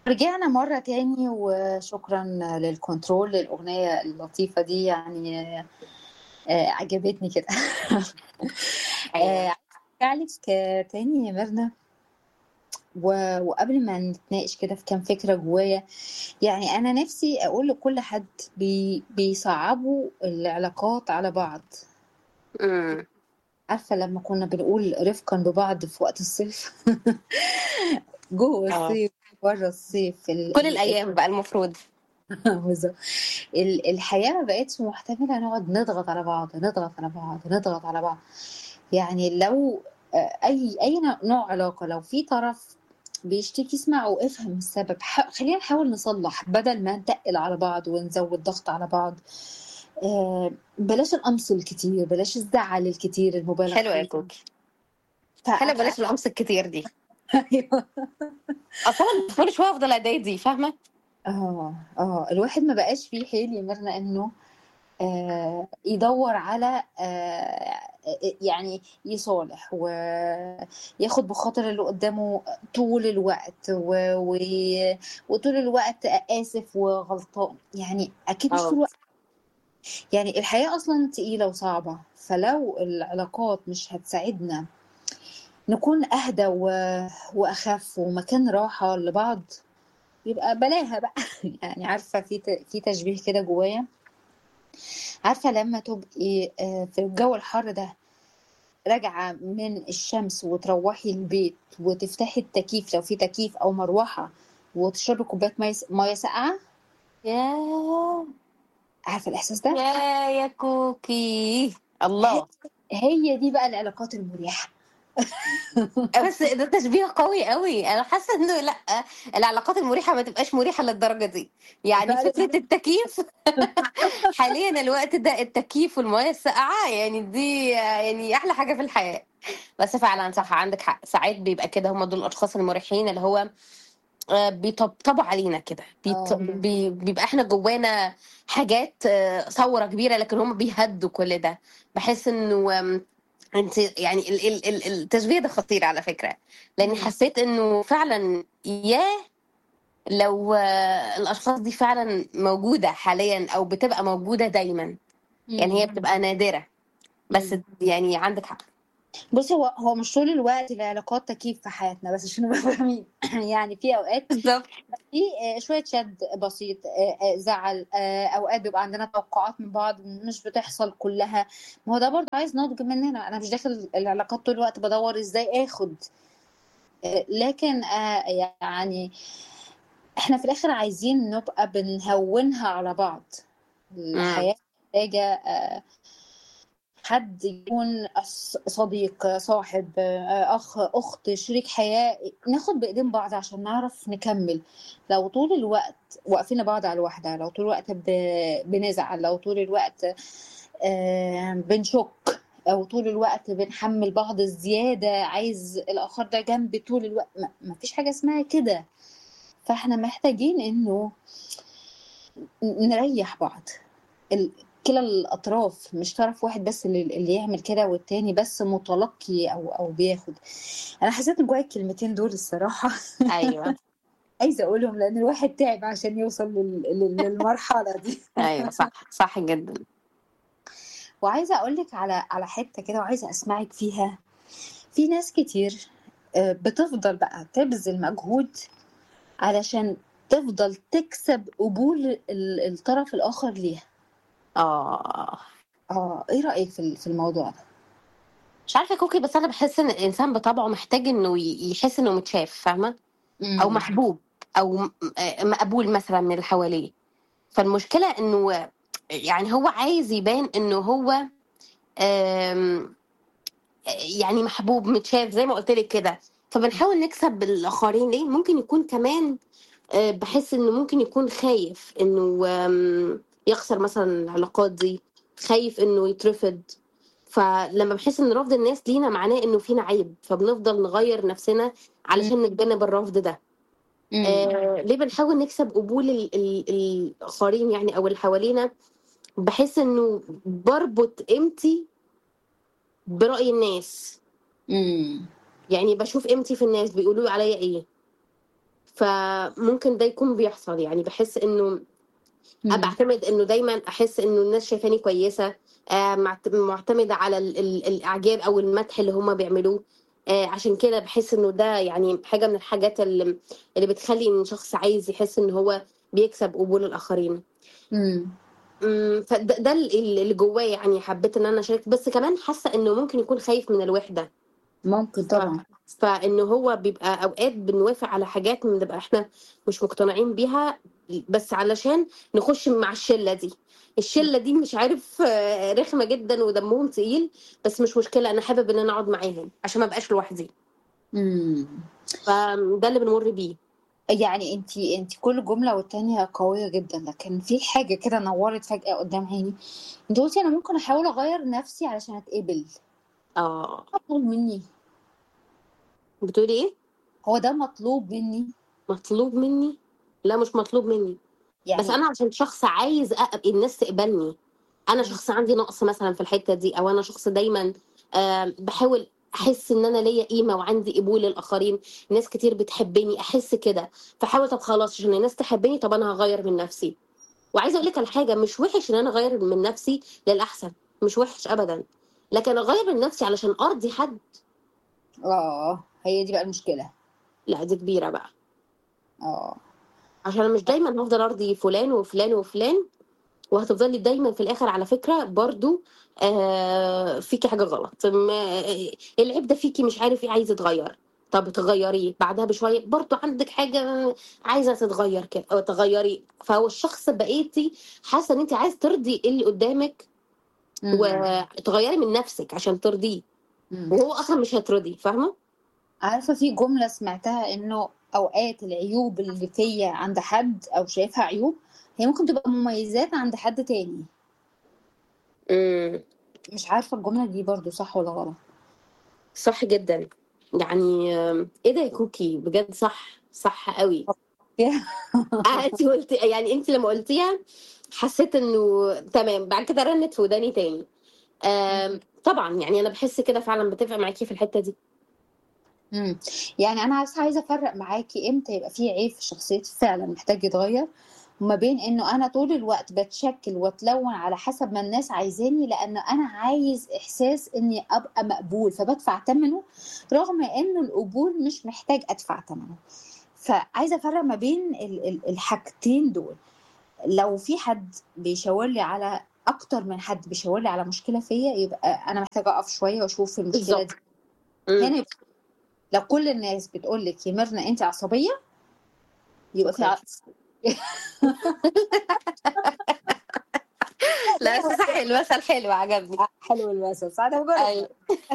رجعنا مرة تاني وشكرا للكنترول للأغنية اللطيفة دي يعني آه، عجبتني كده ايوه آه، أرجع لك آه، تاني يا ميرنا و- وقبل ما نتناقش كده في كام فكرة جوايا يعني أنا نفسي أقول لكل حد بي بيصعبوا العلاقات على بعض امم عارفة لما كنا بنقول رفقا ببعض في وقت الصيف جوه اه الصيف بره الصيف ال كل ال الايام بقى المفروض بالظبط. ال- الحياة ما بقتش محتملة نقعد نضغط على بعض نضغط على بعض نضغط على بعض يعني لو آه، أي أي نوع علاقة لو في طرف بيشتكي اسمع وافهم السبب ح- خلينا نحاول نصلح بدل ما نتقل على بعض ونزود ضغط على بعض آه، بلاش القمص الكتير بلاش الزعل الكتير المبالغ حلوه يا فيه كوكي ف... حلوه ف... بلاش القمص الكتير دي أيوه. اصلا كل شويه افضل ادعي دي فاهمه اه اه الواحد ما بقاش فيه حيل يمرنا انه آه، يدور على آه، يعني يصالح وياخد بخاطر اللي قدامه طول الوقت و... و... وطول الوقت آسف وغلطان يعني أكيد مش طول اه الوقت يعني الحياة أصلا تقيلة وصعبة فلو العلاقات مش هتساعدنا نكون أهدى و... وأخف ومكان راحة لبعض يبقى بلاها بقى يعني عارفة في ت... في تشبيه كده جوايا عارفة لما تبقي آه، في الجو الحر ده راجعة من الشمس وتروحي البيت وتفتحي التكييف لو في تكييف أو مروحة وتشربي كوباية مية مية ساقعة يا عارفة الإحساس ده؟ يا يا كوكي هي, الله هي دي بقى العلاقات المريحة بس ده تشبيه قوي قوي انا حاسه انه لا العلاقات المريحه ما تبقاش مريحه للدرجه دي يعني فعلا فكره التكييف حاليا الوقت ده التكييف والميه الساقعه يعني دي يعني احلى حاجه في الحياه بس فعلا صح عندك حق ساعات بيبقى كده هم دول الاشخاص المريحين اللي هو آه، بيطبطبوا علينا كده بيط... اه بي... بيبقى احنا جوانا حاجات آه، ثوره كبيره لكن هم بيهدوا كل ده بحس انه آم، انت يعني ال... ال... ال- التشبيه ده خطير على فكره لاني مم. حسيت انه فعلا ياه لو آه، الاشخاص دي فعلا موجوده حاليا او بتبقى موجوده دايما يعني هي مم. بتبقى نادره بس مم. يعني عندك حق بصي هو هو مش طول الوقت العلاقات تكييف في حياتنا بس عشان نبقى فاهمين يعني في اوقات بالظبط في آه، شوية شد بسيط آه، آه، زعل آه، أوقات بيبقى عندنا توقعات من بعض مش بتحصل كلها ما هو ده برضه عايز نضج مننا أنا مش داخل العلاقات طول الوقت بدور إزاي آخد آه، لكن آه، يعني إحنا في الآخر عايزين نبقى بنهونها على بعض امم الحياة محتاجة آه، حد يكون أص- صديق صاحب آه، أخ أخت شريك حياة ناخد بإيدين بعض عشان نعرف نكمل لو طول الوقت واقفين بعض على الواحدة لو طول الوقت ب- بنزعل لو طول الوقت آه، بنشك أو طول الوقت بنحمل بعض الزيادة عايز الآخر ده جنبي طول الوقت ما ما فيش حاجة اسمها كده فاحنا محتاجين إنه نريح بعض ال- كلا الأطراف مش طرف واحد بس اللي, اللي يعمل كده والتاني بس متلقي أو أو بياخد أنا حسيت إن جوايا الكلمتين دول الصراحة ايوه عايزة أقولهم لأن الواحد تعب عشان يوصل لل- لل- للمرحلة دي ايوه صح صح جدا وعايزة أقولك على على حتة كده وعايزة أسمعك فيها في ناس كتير آه، بتفضل بقى تبذل مجهود علشان تفضل تكسب قبول ال- الطرف الآخر ليها اه اه ايه رأيك في ال- في الموضوع ده؟ مش عارفه يا كوكي بس انا بحس ان الانسان بطبعه محتاج انه ي- يحس انه متشاف فاهمه او امم محبوب او م- آه، مقبول مثلا من اللي حواليه فالمشكله انه يعني هو عايز يبان انه هو آم، يعني محبوب متشاف زي ما قلت لك كده فبنحاول نكسب الاخرين ليه ممكن يكون كمان آه، بحس انه ممكن يكون خايف انه آم، يخسر مثلا العلاقات دي خايف انه يترفض فلما بحس ان رفض الناس لينا معناه انه فينا عيب فبنفضل نغير نفسنا علشان نتجنب الرفض ده امم آه ليه بنحاول نكسب قبول ال- ال- الاخرين يعني او اللي حوالينا بحس انه بربط قيمتي برأي الناس امم يعني بشوف قيمتي في الناس بيقولوا عليا ايه فممكن ده يكون بيحصل يعني بحس انه مم. بعتمد انه دايما احس انه الناس شايفاني كويسه آه، معت- معتمده على ال- ال- الاعجاب او المدح اللي هم بيعملوه آه، عشان كده بحس انه ده يعني حاجه من الحاجات اللي, اللي بتخلي ان شخص عايز يحس ان هو بيكسب قبول الاخرين مم. أمم، فده ده ال- اللي جواه يعني حبيت ان انا اشارك بس كمان حاسه انه ممكن يكون خايف من الوحده ممكن طبعا فانه هو بيبقى اوقات بنوافق على حاجات بنبقى احنا مش مقتنعين بيها بس علشان نخش مع الشله دي الشله دي مش عارف آه، رخمه جدا ودمهم تقيل بس مش مشكله انا حابب ان انا اقعد معاهم عشان ما ابقاش لوحدي مم. فده اللي بنمر بيه يعني انت انت كل جمله والتانيه قويه جدا لكن في حاجه كده نورت فجاه قدام عيني انت قلتي انا ممكن احاول اغير نفسي علشان اتقبل اه مطلوب مني بتقولي ايه هو ده مطلوب مني مطلوب مني لا مش مطلوب مني يعني بس انا عشان شخص عايز أق... الناس تقبلني انا شخص عندي نقص مثلا في الحته دي او انا شخص دايما آه، بحاول احس ان انا ليا قيمه وعندي قبول للاخرين ناس كتير بتحبني احس كده فحاول طب خلاص عشان الناس تحبني طب انا هغير من نفسي وعايزه اقول لك على حاجه مش وحش ان انا اغير من نفسي للاحسن مش وحش ابدا لكن اغير من نفسي علشان ارضي حد اه هي دي بقى المشكله لا دي كبيره بقى اه عشان أنا مش دايما هفضل ارضي فلان وفلان وفلان وهتفضلي دايما في الاخر على فكره برضو آه فيكي حاجه غلط ما- العيب ده فيكي مش عارف ايه عايزه يتغير طب تغيريه بعدها بشويه برضو عندك حاجه عايزه تتغير كده او تغيري فهو الشخص بقيتي حاسه ان انت عايز ترضي اللي قدامك مم. وتغيري من نفسك عشان ترضيه مم. وهو اصلا مش هترضي فاهمه عارفه في جمله سمعتها انه اوقات العيوب اللي فيا عند حد او شايفها عيوب هي ممكن تبقى مميزات عند حد تاني امم مش عارفه الجمله دي برضو صح ولا غلط صح جدا يعني آم، ايه ده يا كوكي بجد صح صح قوي آه، انت قلت يعني انت لما قلتيها حسيت انه تمام بعد كده رنت في وداني تاني آم، طبعا يعني انا بحس كده فعلا بتفق معاكي في الحته دي مم. يعني انا عايزه عايزه افرق معاكي امتى يبقى في عيب في شخصيتي فعلا محتاج يتغير وما بين انه انا طول الوقت بتشكل واتلون على حسب ما الناس عايزاني لان انا عايز احساس اني ابقى مقبول فبدفع ثمنه رغم انه القبول مش محتاج ادفع ثمنه فعايزه افرق ما بين ال- ال- الحاجتين دول لو في حد بيشاور لي على اكتر من حد بيشاور لي على مشكله فيا يبقى انا محتاجه اقف شويه واشوف المشكله بالظبط. دي مم. هنا يبقى لو كل الناس بتقول لك يا ميرنا انت عصبيه يبقى في ع- لا بس صح المثل حلو عجبني حلو المثل ساعتها بجرب ايوه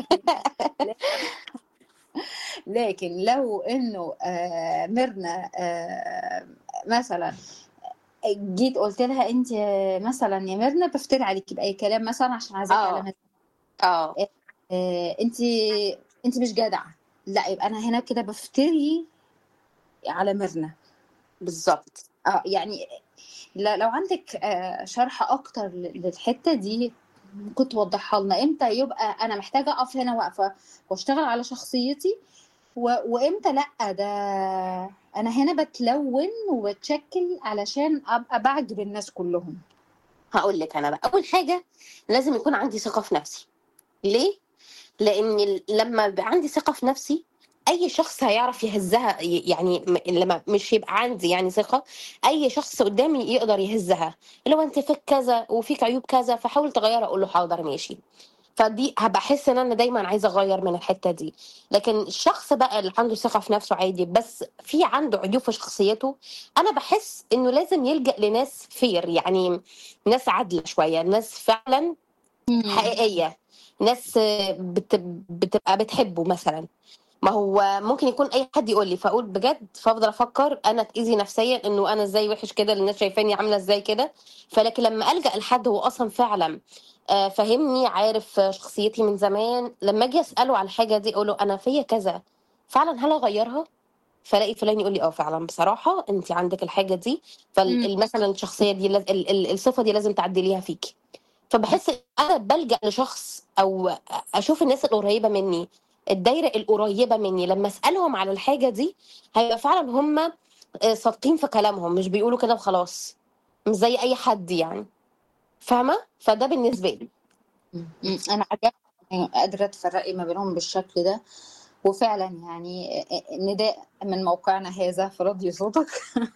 لكن لو انه آه ميرنا آه مثلا جيت قلت لها انت مثلا يا ميرنا بفتري عليكي باي كلام مثلا عشان عايزاكي اه. على مزاجي. اه آه انت انت مش جدعه لا يبقى انا هنا كده بفتري على ميرنا بالظبط اه يعني لا- لو عندك آه، شرح اكتر ل- للحته دي ممكن توضحها لنا امتى يبقى انا محتاجه اقف هنا واقفه واشتغل على شخصيتي و... وامتى لا ده انا هنا بتلون وبتشكل علشان ابقى بعجب الناس كلهم هقول لك انا بقى اول حاجه لازم يكون عندي ثقه في نفسي ليه لان ال- لما يبقى عندي ثقه في نفسي اي شخص هيعرف يهزها ي- يعني م- لما مش يبقى عندي يعني ثقه اي شخص قدامي يقدر يهزها لو انت فيك كذا وفيك عيوب كذا فحاول تغيرها اقول له حاضر ماشي فدي هبقى احس ان انا دايما عايزه اغير من الحته دي لكن الشخص بقى اللي عنده ثقه في نفسه عادي بس في عنده عيوب في شخصيته انا بحس انه لازم يلجا لناس فير يعني ناس عادله شويه ناس فعلا حقيقيه ناس بت... بتبقى بتحبه مثلا ما هو ممكن يكون اي حد يقول لي فاقول بجد فافضل افكر انا اتاذي نفسيا انه انا ازاي وحش كده الناس شايفاني عامله ازاي كده فلكن لما الجا لحد هو اصلا فعلا آه، فاهمني عارف آه، شخصيتي من زمان لما اجي اساله على الحاجه دي اقول له انا فيا كذا فعلا هل اغيرها فلاقي فلان يقول لي اه فعلا بصراحه انت عندك الحاجه دي فمثلا الشخصيه دي لاز- ال- ال- الصفه دي لازم تعدليها فيكي فبحس إن انا بلجا لشخص او اشوف الناس القريبه مني الدايره القريبه مني لما اسالهم على الحاجه دي هيبقى فعلا هم آه، صادقين في كلامهم مش بيقولوا كده وخلاص مش زي اي حد يعني فاهمه فده بالنسبه لي م- م. انا عجبني قادره تفرقي ما بينهم بالشكل ده وفعلا يعني نداء من موقعنا هذا في راديو صوتك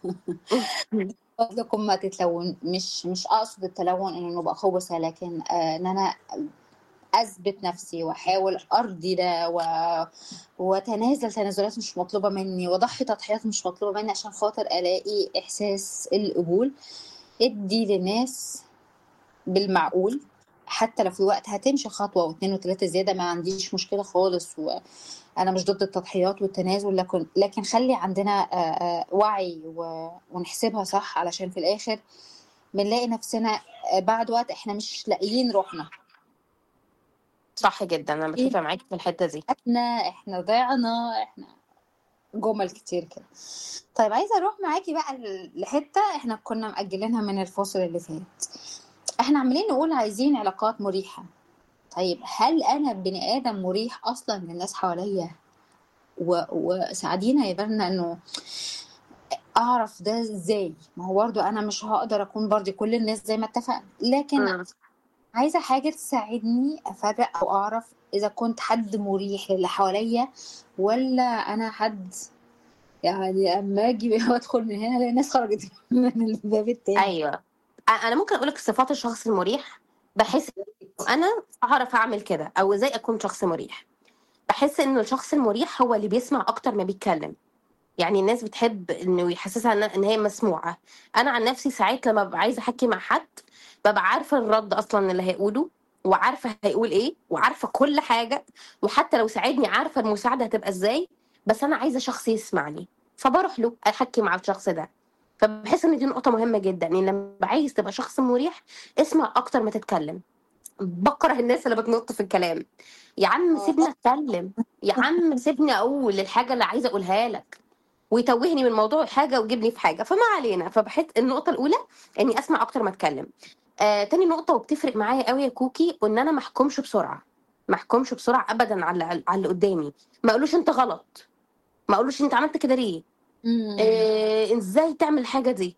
فضلكم ما تتلون مش مش اقصد التلون انه نبقى خبثة لكن آه، ان انا اثبت نفسي واحاول ارضي ده و... وتنازل تنازلات مش مطلوبه مني واضحي تضحيات مش مطلوبه مني عشان خاطر الاقي احساس القبول ادي للناس بالمعقول حتى لو في وقت هتمشي خطوه واثنين وثلاثه زياده ما عنديش مشكله خالص وانا مش ضد التضحيات والتنازل لكن لكن خلي عندنا آه، آه، وعي و... ونحسبها صح علشان في الاخر بنلاقي نفسنا آه، بعد وقت احنا مش لاقيين روحنا صح جدا انا ايه بتفق معاكي في الحته دي احنا احنا ضعنا احنا جمل كتير كده طيب عايزه اروح معاكي بقى ل- لحته احنا كنا مأجلينها من الفاصل اللي فات احنا عمالين نقول عايزين علاقات مريحه طيب هل انا بني ادم مريح اصلا للناس حواليا و... وساعدينا يا برنا انه اعرف ده ازاي ما هو برضه انا مش هقدر اكون برضه كل الناس زي ما اتفقنا لكن مم. عايزه حاجه تساعدني افرق او اعرف اذا كنت حد مريح للي حواليا ولا انا حد يعني اما اجي وادخل من هنا الاقي الناس خرجت من الباب التاني ايوه أ- انا ممكن اقول لك صفات الشخص المريح بحس إنه انا اعرف اعمل كده او ازاي اكون شخص مريح بحس انه الشخص المريح هو اللي بيسمع اكتر ما بيتكلم يعني الناس بتحب انه يحسسها ان إن هي مسموعه انا عن نفسي ساعات لما ببقى عايزه احكي مع حد ببقى عارفه الرد اصلا اللي هيقوله وعارفه هيقول ايه وعارفه كل حاجه وحتى لو ساعدني عارفه المساعده هتبقى ازاي بس انا عايزه شخص يسمعني فبروح له احكي مع الشخص ده فبحس ان دي نقطه مهمه جدا ان لما عايز تبقى شخص مريح اسمع اكتر ما تتكلم بكره الناس اللي بتنط في الكلام يا عم اه سيبني اتكلم يا عم سيبني اقول الحاجه اللي عايزه اقولها لك ويتوهني من موضوع حاجه ويجيبني في حاجه فما علينا فبحس النقطه الاولى اني اسمع اكتر ما اتكلم آه تاني نقطه وبتفرق معايا قوي يا كوكي ان انا ما احكمش بسرعه ما احكمش بسرعه ابدا على على اللي قدامي ما اقولوش انت غلط ما اقولوش انت عملت كده ليه أمم. آه ازاي تعمل الحاجه دي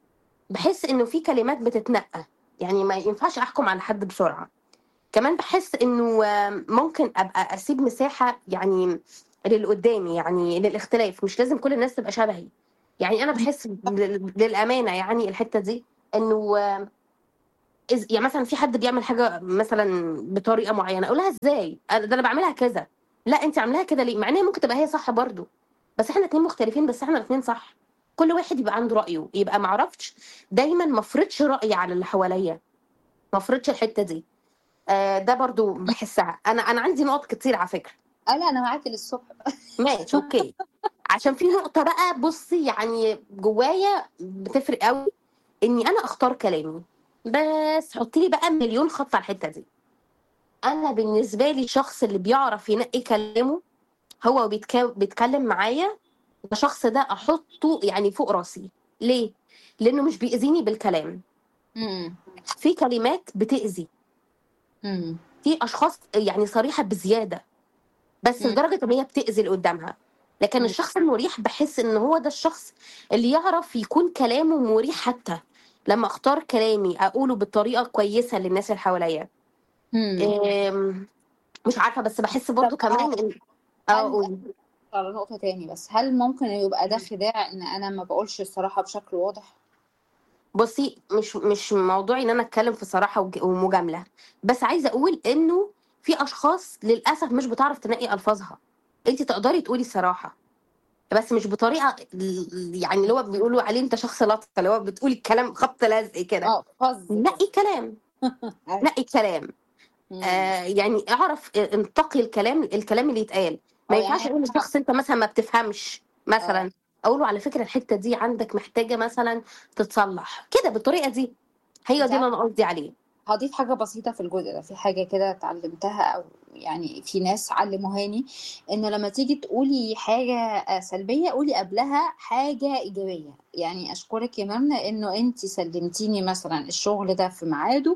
بحس انه في كلمات بتتنقى يعني ما ينفعش احكم على حد بسرعه كمان بحس انه آه، ممكن ابقى اسيب مساحه يعني للي قدامي يعني للاختلاف مش لازم كل الناس تبقى شبهي يعني انا بحس لل- للامانه يعني الحته دي انه آه، إز- يعني مثلا في حد بيعمل حاجه مثلا بطريقه معينه اقولها ازاي أنا- ده انا بعملها كذا لا انت عاملاها كده ليه مع ان هي ممكن تبقى هي صح برضو بس احنا اتنين مختلفين بس احنا الاتنين صح كل واحد يبقى عنده رايه يبقى ما اعرفش دايما ما افرضش رايي على اللي حواليا ما افرضش الحته دي آه ده برضو بحسها انا انا عندي نقط كتير على فكره آه، لا انا معاكي للصبح ماشي اوكي عشان في نقطه بقى بصي يعني جوايا بتفرق قوي اني انا اختار كلامي بس حطي لي بقى مليون خط على الحته دي انا بالنسبه لي الشخص اللي بيعرف ينقي كلامه هو بيتكا... بيتكلم معايا الشخص ده احطه يعني فوق راسي ليه لانه مش بيأذيني بالكلام أمم. في كلمات بتأذي أمم. في اشخاص يعني صريحه بزياده بس أمم. لدرجه ان هي بتأذي اللي قدامها لكن أمم. الشخص المريح بحس ان هو ده الشخص اللي يعرف يكون كلامه مريح حتى لما اختار كلامي اقوله بالطريقه كويسه للناس اللي حواليا أمم. إم، مش عارفه بس بحس طب برضو كمان هل إن- اه هل قولي على نقطة تاني بس هل ممكن يبقى ده خداع ان انا ما بقولش الصراحة بشكل واضح بصي مش مش موضوعي ان انا اتكلم في صراحه وج- ومجامله بس عايزه اقول انه في اشخاص للاسف مش بتعرف تنقي الفاظها انت تقدري تقولي الصراحه بس مش بطريقه ال- يعني اللي هو بيقولوا عليه انت شخص لطف اللي هو بتقولي الكلام خبط لزق كده اه فظ كده نقي كلام أيوة. نقي كلام أمم. آه يعني اعرف انتقي الكلام الكلام اللي يتقال ما اه ينفعش يعني اقول لشخص انت مثلا ما بتفهمش اه مثلا اقول له على فكره الحته دي عندك محتاجه مثلا تتصلح كده بالطريقه دي هي انت دي اللي عارفة انا قصدي عليه هضيف حاجة بسيطة في الجزء ده في حاجة كده اتعلمتها أو يعني في ناس علموهاني إنه لما تيجي تقولي حاجة آه، سلبية قولي قبلها حاجة إيجابية يعني أشكرك يا مرنة إنه أنت سلمتيني مثلا الشغل ده في ميعاده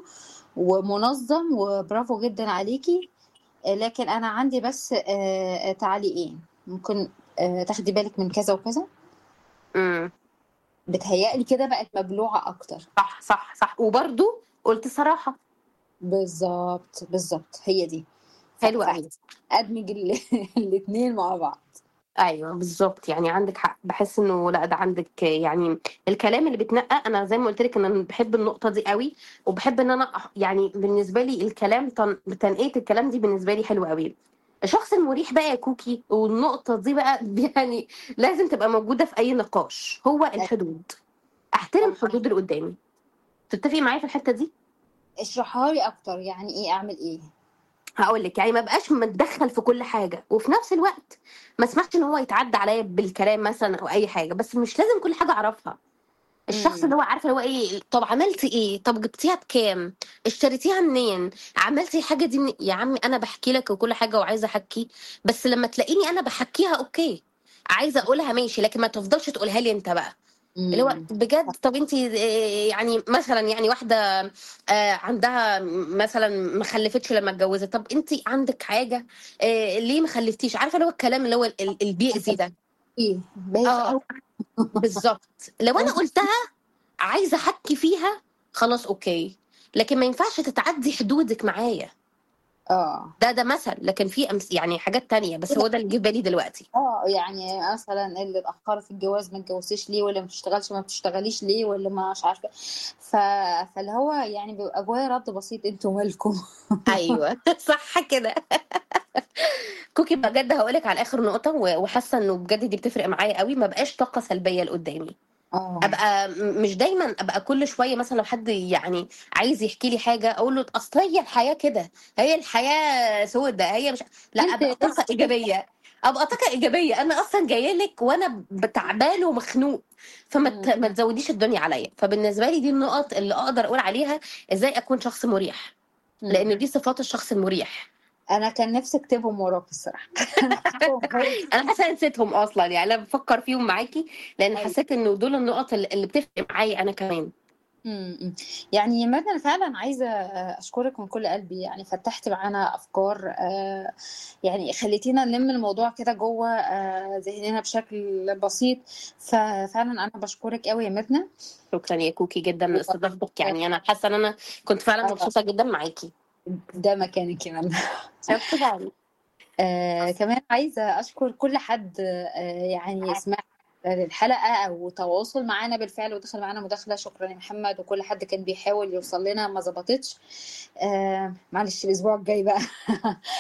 ومنظم وبرافو جدا عليكي آه، لكن أنا عندي بس آه، آه، تعليقين ممكن آه، تاخدي بالك من كذا وكذا امم بتهيألي كده بقت مبلوعة أكتر صح صح صح وبرضو قلت صراحة بالظبط بالظبط هي دي ف- حلوة قوي فأدمج ال- الاتنين مع بعض ايوه بالظبط يعني عندك حق بحس انه لا ده عندك يعني الكلام اللي بيتنقى انا زي ما قلت لك ان انا بحب النقطه دي قوي وبحب ان انا أح- يعني بالنسبه لي الكلام تن... تنقيه الكلام دي بالنسبه لي حلوه قوي الشخص المريح بقى يا كوكي والنقطه دي بقى يعني لازم تبقى موجوده في اي نقاش هو الحدود احترم حدود اللي قدامي تتفقي معايا في الحته دي اشرحها لي أكتر يعني إيه أعمل إيه هقول لك يعني ما بقاش متدخل في كل حاجه وفي نفس الوقت ما اسمحش ان هو يتعدى عليا بالكلام مثلا او اي حاجه بس مش لازم كل حاجه اعرفها الشخص مم. اللي هو عارفه اللي هو ايه طب عملتي ايه طب جبتيها بكام اشتريتيها منين عملتي الحاجه دي من... يا عمي انا بحكي لك وكل حاجه وعايزه احكي بس لما تلاقيني انا بحكيها اوكي عايزه اقولها ماشي لكن ما تفضلش تقولها لي انت بقى اللي هو مم. بجد طب انت يعني مثلا يعني واحده آه، عندها مثلا ما خلفتش لما اتجوزت طب انت عندك حاجه آه، ليه ما خلفتيش عارفه اللي هو الكلام اللي هو ال- اللي بيأذي ده إيه بايخ اه أوي بالظبط لو انا قلتها عايزه احكي فيها خلاص اوكي لكن ما ينفعش تتعدي حدودك معايا اه ده ده مثل لكن في أمس يعني حاجات تانية بس هو ده اللي جه في بالي دلوقتي اه يعني مثلا اللي اتأخرت في الجواز ما اتجوزتيش ليه ولا ما بتشتغلش ما بتشتغليش ليه ولا ما مش عارفة ف... فاللي هو يعني بيبقى جوايا رد بسيط انتوا مالكم ايوه صح كده كوكي بجد هقولك على اخر نقطه و- وحاسه انه بجد دي بتفرق معايا قوي ما بقاش طاقه سلبيه لقدامي اه ابقى م- مش دايما ابقى كل شويه مثلا لو حد يعني عايز يحكي لي حاجه اقول له اصل هي الحياه كده هي الحياه سودة هي مش لا انت ابقى طاقه بس ايجابيه ابقى طاقه ايجابيه انا اصلا جايه لك وانا تعبان ومخنوق فما ت- مم. ما تزوديش الدنيا عليا فبالنسبه لي دي النقط اللي اقدر اقول عليها ازاي اكون شخص مريح لان مم. دي صفات الشخص المريح انا كان نفسي اكتبهم وراك الصراحة انا حاسة كويس انا حاسه نسيتهم اصلا يعني انا بفكر فيهم معاكي لان أيوة. حسيت انه دول النقط اللي اللي بتفرق معايا انا كمان مم. يعني يا مادة أنا فعلا عايزة أشكرك من كل قلبي يعني فتحت معانا أفكار آه، يعني خليتينا نلم الموضوع كده جوه آه، ذهننا بشكل بسيط ففعلا أنا بشكرك قوي يا مادة شكرا يا كوكي جدا لاستضافتك يعني انا حاسه ان انا كنت فعلا آه، مبسوطه جدا معاكي ده مكانك يا مادة شفت بقى آه كمان عايزة أشكر كل حد آه يعني سمع الحلقة أو تواصل معانا بالفعل ودخل معانا مداخلة شكرا يا محمد وكل حد كان بيحاول يوصل لنا ما ظبطتش آه معلش الأسبوع الجاي بقى